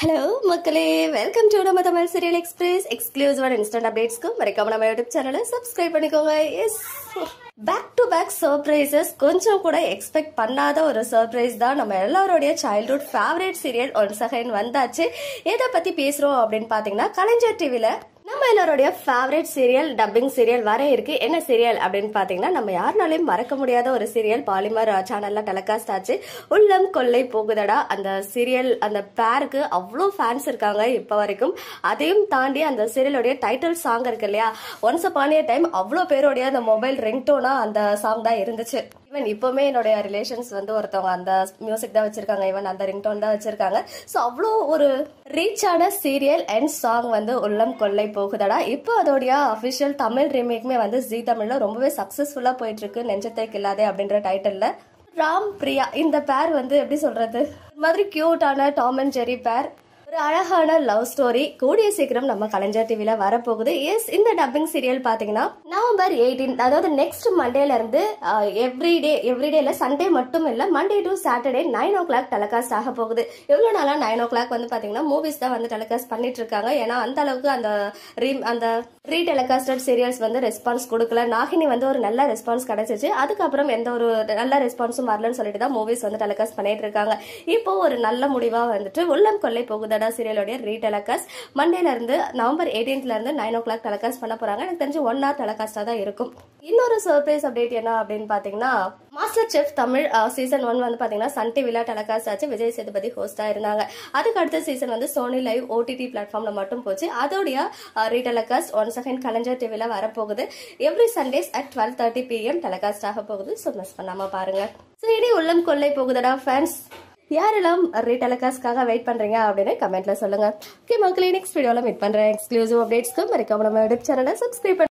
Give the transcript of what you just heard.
hello மக்களே welcome to நம்ம Tamil serial express எக்ஸ்க்ளூசிவான இன்ஸ்டன்ட் அப்டேட்ஸ்க்கு மறக்காம நம்ம யூடியூப் சேனலை சப்ஸ்கிரைப் பண்ணிக்கோங்க yes back to back surprises கொஞ்சம் கூட எக்ஸ்பெக்ட் பண்ணாத ஒரு சர்ப்ரைஸ் தான் நம்ம எல்லாருடைய childhood favourite serial once again வந்தாச்சு எதை பத்தி பேசுறோம் அப்படின்னு பாத்தீங்கன்னா கலைஞர் டிவில நம்ம எல்லாருடைய ஃபேவரட் சீரியல் டப்பிங் சீரியல் வர இருக்கு என்ன சீரியல் அப்படின்னு பாத்தீங்கன்னா நம்ம யாருனாலையும் மறக்க முடியாத ஒரு சீரியல் பாலிமர் சேனல்ல டெலிகாஸ்ட் ஆச்சு உள்ளம் கொள்ளை போகுதடா அந்த சீரியல் அந்த பேருக்கு அவ்வளோ ஃபேன்ஸ் இருக்காங்க இப்போ வரைக்கும் அதையும் தாண்டி அந்த சீரியலுடைய டைட்டில் சாங் இருக்கு இல்லையா ஒன்ஸ் அப்பான் ஏ டைம் அவ்வளோ பேருடைய அந்த மொபைல் ரிங்டோனா அந்த சாங் தான் இருந்துச்சு ஈவன் இப்போவுமே என்னுடைய ரிலேஷன்ஸ் வந்து ஒருத்தவங்க அந்த மியூசிக் தான் வச்சிருக்காங்க ஈவன் அந்த ரிங்டோன் தான் வச்சிருக்காங்க ஸோ அவ்வளோ ஒரு ரீச்சான சீரியல் அண்ட் சாங் வந்து உள்ளம் கொள்ளை போகுதடா இப்போ அதோடைய அஃபிஷியல் தமிழ் ரீமேக்குமே வந்து ஜி தமிழ்ல ரொம்பவே சக்ஸஸ்ஃபுல்லாக போயிட்டு இருக்கு நெஞ்சத்தை கில்லாதே அப்படின்ற டைட்டில்ல ராம் பிரியா இந்த பேர் வந்து எப்படி சொல்றது ஒரு மாதிரி கியூட்டான டாம் அண்ட் ஜெரி பேர் ஒரு அழகான லவ் ஸ்டோரி கூடிய சீக்கிரம் நம்ம கலைஞர் டிவில வரப்போகுது எஸ் இந்த டப்பிங் சீரியல் பாத்தீங்கன்னா நவம்பர் எயிட்டீன் அதாவது நெக்ஸ்ட் மண்டேல இருந்து எவ்ரி டே எவ்ரி டேல சண்டே மட்டும் இல்ல Monday to Saturday nine o'clock telecast ஆக போகுது எவ்வளவு நாளா நைன் ஓ கிளாக் வந்து பாத்தீங்கன்னா மூவிஸ் தான் வந்து டெலிகாஸ்ட் பண்ணிட்டு இருக்காங்க ஏன்னா அந்த அளவுக்கு அந்த ரீ அந்த ரீ டெலிகாஸ்டட் சீரியல்ஸ் வந்து ரெஸ்பான்ஸ் கொடுக்கல நாகினி வந்து ஒரு நல்ல ரெஸ்பான்ஸ் கிடைச்சிச்சு அதுக்கப்புறம் எந்த ஒரு நல்ல ரெஸ்பான்ஸும் வரலன்னு சொல்லிட்டு தான் மூவிஸ் வந்து டெலிகாஸ்ட் பண்ணிட்டு இருக்காங்க இப்போ ஒரு நல்ல முடிவா வந்துட்டு உள்ளம் கொள்ளை போகுதடா சீரியலோடைய ரீ டெலிகாஸ்ட் மண்டேல இருந்து நவம்பர் எயிட்டீன்த்ல இருந்து நைன் ஓ கிளாக் டெலிகாஸ்ட் பண்ண போறாங்க எனக்கு தெரிஞ்சு ஒன் ஹவர் டெலிகாஸ்டா தான் இருக்கும் இன்னொரு சர்ப்ரைஸ் அப்டேட் என்ன அப்படின்னு பாத்தீங்கன்னா master chef Tamil season one வந்து பாத்தீங்கன்னா சன் டிவில டெலிகாஸ்ட் ஆச்சு விஜய் சேதுபதி ஹோஸ்டா இருந்தாங்க அதுக்கு அடுத்த சீசன் வந்து சோனி லைவ் ஓடிடி பிளாட்ஃபார்ம்ல மட்டும் போச்சு அதோடைய ரீடெலிகாஸ்ட் ஒன் செகண்ட் கலைஞர் டிவில வரப்போகுது every Sundays at twelve thirty PM telecast ஆக போகுது ஸோ மிஸ் பண்ணாம பாருங்க ஸோ இனி உள்ளம் கொள்ளை போகுதடா ஃபேன்ஸ் யாரெல்லாம் ரீடெலிகாஸ்ட்காக வெயிட் பண்றீங்க அப்படின்னு கமெண்ட்ல சொல்லுங்க ஓகே மக்களே நெக்ஸ்ட் வீடியோல மீட் பண்றேன் எக்ஸ்க்ளூசிவ் அப்டேட்ஸ்க்கு மறக்காம நம்ம யூடியூப் சேனலை சப்ஸ்கிரைப்